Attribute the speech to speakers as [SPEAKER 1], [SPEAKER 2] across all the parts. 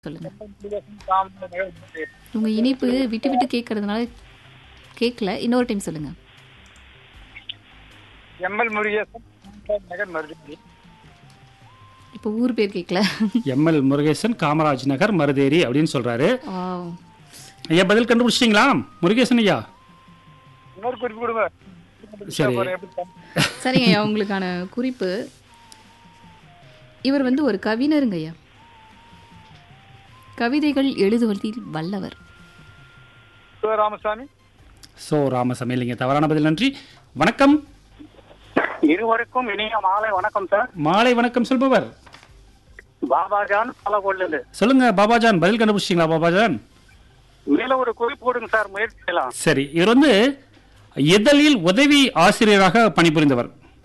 [SPEAKER 1] சொல்லுங்க
[SPEAKER 2] காமராஜர்
[SPEAKER 1] உங்க இனிப்பு விட்டு விட்டு கேட்கறதுனால கேட்கல இன்னொரு டைம் சொல்லுங்க
[SPEAKER 2] எம்எல் முருகேசன் நகர் மருதி
[SPEAKER 1] இப்போ ஊர் பேர் கேட்கல
[SPEAKER 3] எம்எல் முருகேசன் காமராஜ் நகர் மருதேரி அப்படின்னு சொல்றாரு
[SPEAKER 1] ஆ,
[SPEAKER 3] ஐயா பதில் கண்டுபிடிச்சிட்டீங்களா முருகேசன் ஐயா
[SPEAKER 2] இன்னொரு குறிப்பு கொடுங்க
[SPEAKER 3] சரி.
[SPEAKER 2] அப்புறம் எப்படி பண்ண-
[SPEAKER 1] சரிங்க ஐயா உங்களுக்கான குறிப்பு இவர் வந்து ஒரு கவிஞருங்க ஐயா கவிதைகள் எழுதுவதில் வல்லவர்
[SPEAKER 2] சிவராமசாமி
[SPEAKER 3] சோ ராமசாமி இல்லைங்க தவறான பதில் நன்றி வணக்கம்
[SPEAKER 4] இருவருக்கும் இனிய மாலை வணக்கம் சார்
[SPEAKER 3] மாலை வணக்கம் சொல்பவர்
[SPEAKER 4] பாபாஜான் பாலகோல்ல
[SPEAKER 3] சொல்லுங்க பாபாஜான் பதில் கண்டுபிடிச்சிட்டீங்களா பாபாஜான்
[SPEAKER 4] மேல ஒரு குறிப்பு கொடுங்க சார் முயற்சி செய்யலாம்
[SPEAKER 3] சரி இவர் வந்து இதழில் உதவி ஆசிரியராக பணிபுரிந்தவர்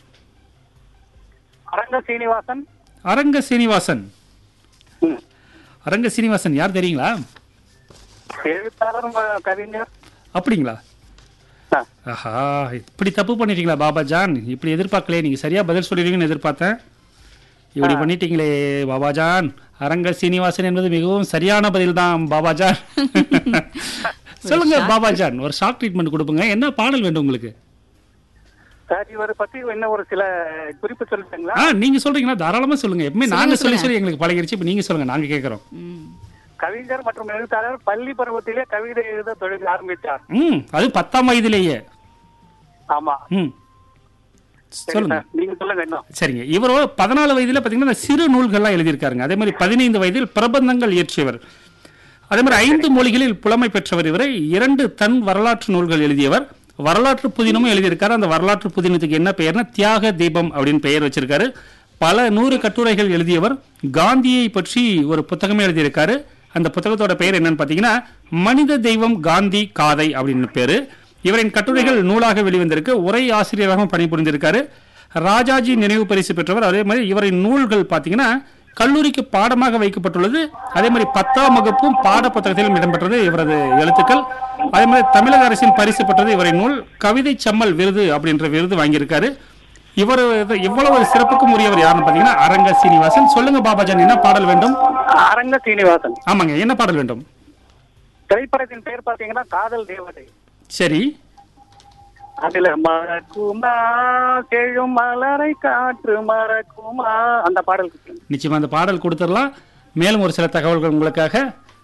[SPEAKER 4] அரங்க சீனிவாசன்
[SPEAKER 3] அரங்க சீனிவாசன்
[SPEAKER 4] ம்.
[SPEAKER 3] அரங்க சீனிவாசன் யார் தெரியுங்களா
[SPEAKER 4] எழுத்தாளர் ம- கவிஞர்
[SPEAKER 3] அப்படிங்களா
[SPEAKER 4] ஆ,
[SPEAKER 3] ஆஹா இப்படி தப்பு பண்ணிட்டீங்களா பாபாஜான் இப்படி எதிர்பார்க்கலையே நீங்க சரியா பதில் சொல்லிடுவீங்கன்னு எதிர்பார்த்தேன் இப்படி பண்ணிட்டீங்களே பாபாஜான் அரங்க சீனிவாசன் என்பது மிகவும் சரியான பதில் தான் பாபாஜான் சொல்லுங்க பாபாஜான் ஒரு ஷார்ட் ட்ரீட்மெண்ட் கொடுப்புங்க என்ன பாடல் வேண்டும் உங்களுக்கு
[SPEAKER 4] சார் இவரை பத்தி என்ன ஒரு சில குறிப்பு சொல்லுங்களா
[SPEAKER 3] ஆ நீங்க சொல்றீங்களா தாராளமா சொல்லுங்க எப்பவுமே நாங்க சொல்லி
[SPEAKER 1] சொல்லுங்க.
[SPEAKER 3] சொல்லி எங்களுக்கு பழகிருச்சு இப்ப நீங்க சொல்லுங்க நாங்க கேக்குறோம்
[SPEAKER 1] ம்.
[SPEAKER 4] கவிஞர் மற்றும் எழுத்தாளர் பள்ளி பருவத்திலே கவிதை எழுத தொழில் ஆரம்பித்தார்
[SPEAKER 3] ம் அது பத்தாம் வயதிலேயே
[SPEAKER 4] ஆமா
[SPEAKER 3] ம்
[SPEAKER 4] சரி
[SPEAKER 3] சொல்லுங்க
[SPEAKER 4] சார் நீங்க சொல்லுங்க இன்னும்
[SPEAKER 3] சரிங்க இவரோ பதினாலு வயதுல பாத்தீங்கன்னா இந்த சிறு நூல்கள்லாம் எழுதியிருக்காருங்க அதே மாதிரி பதினைந்து வயதில் பிரபந்தங்கள் இயற்றியவர் அதே மாதிரி ஐந்து மொழிகளில் புலமை பெற்றவர் இவரை இரண்டு தன் வரலாற்று நூல்கள் எழுதியவர் வரலாற்று புதினமும் எழுதியிருக்காரு அந்த வரலாற்று புதினத்துக்கு என்ன பெயர்னா தியாக தீபம் அப்படின்னு பெயர் வச்சிருக்காரு பல நூறு கட்டுரைகள் எழுதியவர் காந்தியை பற்றி ஒரு புத்தகமே எழுதியிருக்காரு அந்த புத்தகத்தோட பெயர் என்னன்னு பாத்தீங்கன்னா மனித தெய்வம் காந்தி காதை அப்படின்னு பேரு இவரின் கட்டுரைகள் நூலாக வெளிவந்திருக்கு உரை ஆசிரியராகவும் பணிபுரிந்திருக்காரு ராஜாஜி நினைவு பரிசு பெற்றவர் அதே மாதிரி இவரின் நூல்கள் பாத்தீங்கன்னா கல்லூரிக்கு பாடமாக வைக்கப்பட்டுள்ளது அதே மாதிரி பத்தாம் வகுப்பும் பாட புத்தகத்திலும் இடம்பெற்றது இவரது எழுத்துக்கள் அதே மாதிரி தமிழக அரசின் பரிசு பெற்றது இவரின் நூல் கவிதை செம்மல் விருது அப்படின்ற விருது வாங்கியிருக்காரு இவர் இது- இவ்வளவு சிறப்புக்கும் உரியவர் யாருன்னு பாத்தீங்கன்னா அரங்க சீனிவாசன் சொல்லுங்க பாபாஜான் என்ன பாடல் வேண்டும்
[SPEAKER 4] அரங்க சீனிவாசன்
[SPEAKER 3] ஆமாங்க என்ன பாடல் வேண்டும்
[SPEAKER 4] திரைப்படத்தின் பெயர் பாத்தீங்கன்னா காதல் தேவதை
[SPEAKER 3] சரி
[SPEAKER 4] அதுல மறக்குமா செழும் மலரை காற்று மறக்குமா அந்த பாடல் கொடுங்க.
[SPEAKER 3] நிச்சயமா அந்த பாடல் கொடுத்துடலாம் மேலும் ஒரு சில தகவல்கள் உங்களுக்காக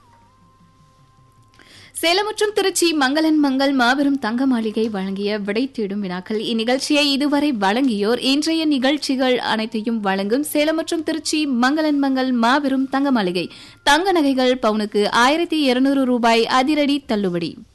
[SPEAKER 1] சேலம் மற்றும் திருச்சி மங்களன் மங்கள் மாபெரும் தங்க மாளிகை வழங்கிய விடை தேடும் வினாக்கள் இந்நிகழ்ச்சியை இதுவரை வழங்கியோர் இன்றைய நிகழ்ச்சிகள் அனைத்தையும் வழங்கும் சேலம் மற்றும் திருச்சி மங்களன் மங்கள் மாபெரும் தங்க மாளிகை தங்க நகைகள் பவுனுக்கு ஆயிரத்தி இருநூறு ரூபாய் அதிரடி தள்ளுபடி